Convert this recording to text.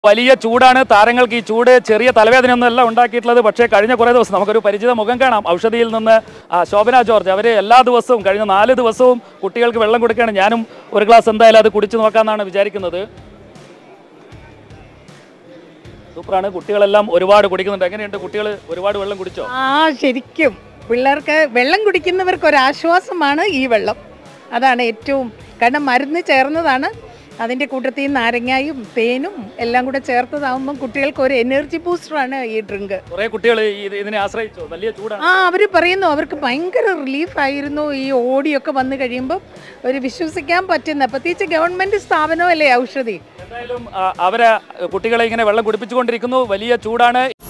വലിയ ചൂടാണ് താരങ്ങൾക്ക് ഈ ചൂട് ചെറിയ തലവേദനയൊന്നും അല്ല ഉണ്ടാക്കിയിട്ടുള്ളത് പക്ഷേ കഴിഞ്ഞ കുറേ ദിവസം നമുക്കൊരു പരിചിത മുഖം കാണാം ഔഷധിയിൽ നിന്ന് ആ, ശോഭന ജോർജ് അവർ എല്ലാ ദിവസവും കഴിഞ്ഞ നാല് ദിവസവും കുട്ടികൾക്ക് വെള്ളം കൊടുക്കുകയാണ് ഞാനും ഒരു ഗ്ലാസ് എന്തായാലും അത് കുടിച്ചു നോക്കാമെന്നാണ് വിചാരിക്കുന്നത് സൂപ്പറാണ് കുട്ടികളെല്ലാം ഒരുപാട് കുടിക്കുന്നുണ്ട് എങ്ങനെയുണ്ട് കുട്ടികൾ ഒരുപാട് വെള്ളം കുടിച്ചോ ആ ശരിക്കും പിള്ളേർക്ക് വെള്ളം കുടിക്കുന്നവർക്ക് ഒരു ആശ്വാസമാണ് ഈ വെള്ളം അതാണ് ഏറ്റവും കാരണം മരുന്ന് ചേർന്നതാണ് അതിൻ്റെ കൂട്ടത്തിൽ നാരങ്ങായും തേനും എല്ലാം കൂടെ ചേർത്തതാകുമ്പം കുട്ടികൾക്ക് ഒരു എനർജി ബൂസ്റ്ററാണ് ഈ ഡ്രിങ്ക് കുറേ കുട്ടികൾ ഇതിനെ ആശ്രയിച്ചോ വലിയ ചൂടാണ് ആ അവർ പറയുന്നു അവർക്ക് ഭയങ്കര റിലീഫ് ആയിരുന്നു ഈ ഓടിയൊക്കെ വന്നു കഴിയുമ്പോൾ ഒരു വിശ്വസിക്കാൻ പറ്റുന്ന പ്രത്യേകിച്ച് ഗവൺമെൻറ് സ്ഥാപനമല്ലേ ഔഷധി എന്തായാലും ആ, അവരെ കുട്ടികളെ ഇങ്ങനെ വെള്ളം കുടിപ്പിച്ചുകൊണ്ടിരിക്കുന്നു വലിയ ചൂടാണ്